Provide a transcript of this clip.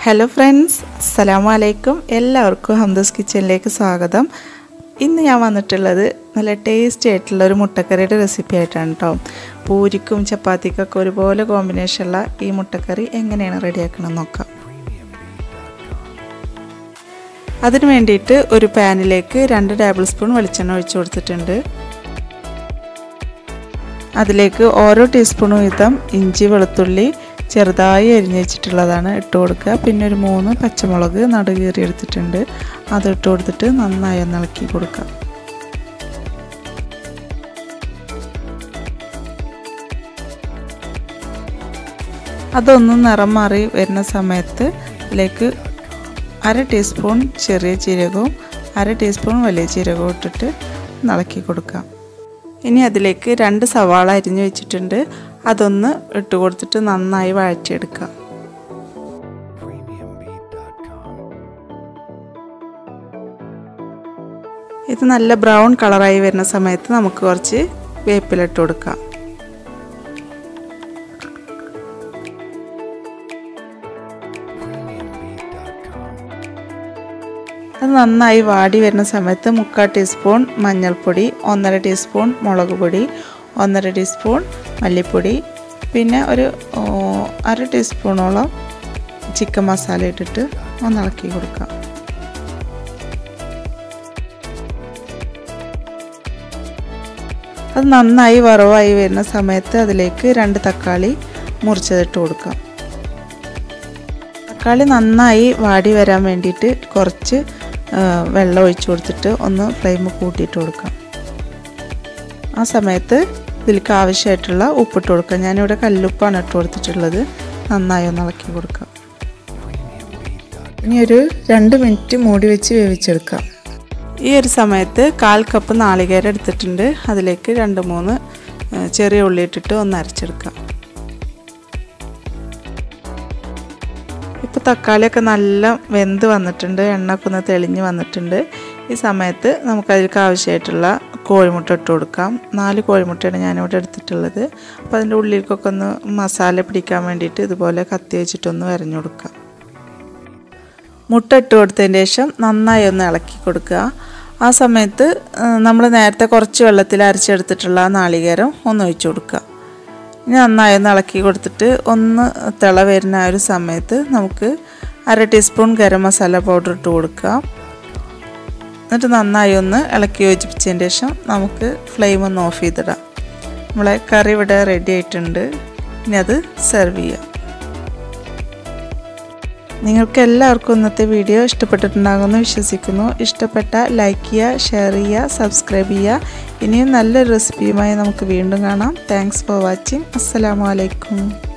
hello friends അസ്സലാമു അലൈക്കും എല്ലാവർക്കും ഹംദസ് കിച്ചണിലേക്ക് സ്വാഗതം ഇന്ന് ഞാൻ വന്നിട്ടുള്ളത് നല്ല ടേസ്റ്റി ആയിട്ടുള്ള ഒരു മുട്ടക്കറിയുടെ റെസിപ്പി ആയിട്ടാണ് കേട്ടോ പൂരിക്കും ചപ്പാത്തിക്കൊക്കെ ഒരുപോലെ കോമ്പിനേഷനുള്ള ഈ മുട്ടക്കറി എങ്ങനെയാണ് റെഡിയാക്കണമെന്ന് നോക്കാം അതിന് വേണ്ടിയിട്ട് ഒരു പാനിലേക്ക് രണ്ട് ടേബിൾ സ്പൂൺ വെളിച്ചെണ്ണ ഒഴിച്ചു കൊടുത്തിട്ടുണ്ട് അതിലേക്ക് ഓരോ ടീസ്പൂൺ വീതം ഇഞ്ചി വെളുത്തുള്ളി ചെറുതായി അരിഞ്ഞ് വെച്ചിട്ടുള്ളതാണ് ഇട്ട് കൊടുക്കുക പിന്നെ ഒരു മൂന്ന് പച്ചമുളക് നടുകീറി എടുത്തിട്ടുണ്ട് അത് ഇട്ട് കൊടുത്തിട്ട് നന്നായി ഒന്ന് ഇളക്കി കൊടുക്കുക അതൊന്ന് നിറം മാറി വരുന്ന സമയത്ത് അതിലേക്ക് അര ടീസ്പൂൺ ചെറിയ ജീരകവും അര ടീസ്പൂൺ വലിയ ജീരകവും ഇട്ടിട്ട് ഇളക്കി കൊടുക്കാം ഇനി അതിലേക്ക് രണ്ട് സവാള അരിഞ്ഞു വെച്ചിട്ടുണ്ട് അതൊന്ന് ഇട്ട് കൊടുത്തിട്ട് നന്നായി വഴറ്റിയെടുക്കുക ഇത് നല്ല ബ്രൗൺ കളറായി വരുന്ന സമയത്ത് നമുക്ക് കുറച്ച് വേപ്പില ഇട്ട് കൊടുക്കാം അത് നന്നായി വാടി വരുന്ന സമയത്ത് മുക്കാൽ ടീസ്പൂൺ മഞ്ഞൾപ്പൊടി ഒന്നര ടീസ്പൂൺ മുളക് പൊടി ഒന്നര ടീസ്പൂൺ മല്ലിപ്പൊടി പിന്നെ ഒരു അര ടീസ്പൂണോളം ചിക്കൻ മസാല ഇട്ടിട്ട് ഒന്ന് ഇളക്കി കൊടുക്കാം അത് നന്നായി വറവായി വരുന്ന സമയത്ത് അതിലേക്ക് രണ്ട് തക്കാളി മുറിച്ചതിട്ട് കൊടുക്കാം തക്കാളി നന്നായി വാടി വരാൻ വേണ്ടിയിട്ട് കുറച്ച് വെള്ളം ഒഴിച്ചു കൊടുത്തിട്ട് ഒന്ന് ഫ്ലെയിം കൂട്ടിയിട്ട് കൊടുക്കാം ആ സമയത്ത് ഇതിലേക്ക് ആവശ്യമായിട്ടുള്ള ഉപ്പിട്ട് കൊടുക്കാം ഞാനിവിടെ കല്ലുപ്പാണ് ഇട്ട് കൊടുത്തിട്ടുള്ളത് നന്നായി ഒന്ന് ഇളക്കി കൊടുക്കാം ഇനി ഒരു രണ്ട് മിനിറ്റ് മൂടി വെച്ച് വേവിച്ചെടുക്കാം ഈ ഒരു സമയത്ത് കാൽ കപ്പ് നാളികേരം എടുത്തിട്ടുണ്ട് അതിലേക്ക് രണ്ട് മൂന്ന് ചെറിയ ഉള്ളി ഇട്ടിട്ട് ഒന്ന് അരച്ചെടുക്കാം ഇപ്പോൾ തക്കാളിയൊക്കെ നല്ല വെന്ത് വന്നിട്ടുണ്ട് എണ്ണയൊക്കെ ഒന്ന് തെളിഞ്ഞ് വന്നിട്ടുണ്ട് ഈ സമയത്ത് നമുക്കതിലേക്ക് ആവശ്യമായിട്ടുള്ള കോഴിമുട്ട ഇട്ട് കൊടുക്കാം നാല് കോഴിമുട്ടയാണ് ഞാനിവിടെ എടുത്തിട്ടുള്ളത് അപ്പോൾ അതിൻ്റെ ഉള്ളിലേക്കൊക്കെ ഒന്ന് മസാല പിടിക്കാൻ വേണ്ടിയിട്ട് ഇതുപോലെ കത്തി വെച്ചിട്ടൊന്ന് വരഞ്ഞു കൊടുക്കാം മുട്ട ഇട്ട് കൊടുത്തതിന് ശേഷം നന്നായി ഒന്ന് ഇളക്കി കൊടുക്കുക ആ സമയത്ത് നമ്മൾ നേരത്തെ കുറച്ച് വെള്ളത്തിൽ അരച്ചെടുത്തിട്ടുള്ള നാളികേരം ഒന്ന് ഒഴിച്ചു കൊടുക്കുക ഇനി നന്നായി ഒന്ന് ഇളക്കി കൊടുത്തിട്ട് ഒന്ന് തിള വരുന്ന ആ ഒരു സമയത്ത് നമുക്ക് അര ടീസ്പൂൺ ഗരം മസാല പൗഡർ ഇട്ട് കൊടുക്കുക എന്നിട്ട് നന്നായി ഒന്ന് ഇളക്കി യോജിപ്പിച്ചതിന് ശേഷം നമുക്ക് ഫ്ലെയിം ഒന്ന് ഓഫ് ചെയ്തിടാം നമ്മളെ കറി ഇവിടെ റെഡി ആയിട്ടുണ്ട് ഇനി അത് സെർവ് ചെയ്യാം നിങ്ങൾക്ക് എല്ലാവർക്കും ഇന്നത്തെ വീഡിയോ ഇഷ്ടപ്പെട്ടിട്ടുണ്ടാകുമെന്ന് വിശ്വസിക്കുന്നു ഇഷ്ടപ്പെട്ട ലൈക്ക് ചെയ്യുക ഷെയർ ചെയ്യുക സബ്സ്ക്രൈബ് ചെയ്യുക ഇനിയും നല്ലൊരു റെസിപ്പിയുമായി നമുക്ക് വീണ്ടും കാണാം താങ്ക്സ് ഫോർ വാച്ചിങ് അസ്സലാമു അലൈക്കും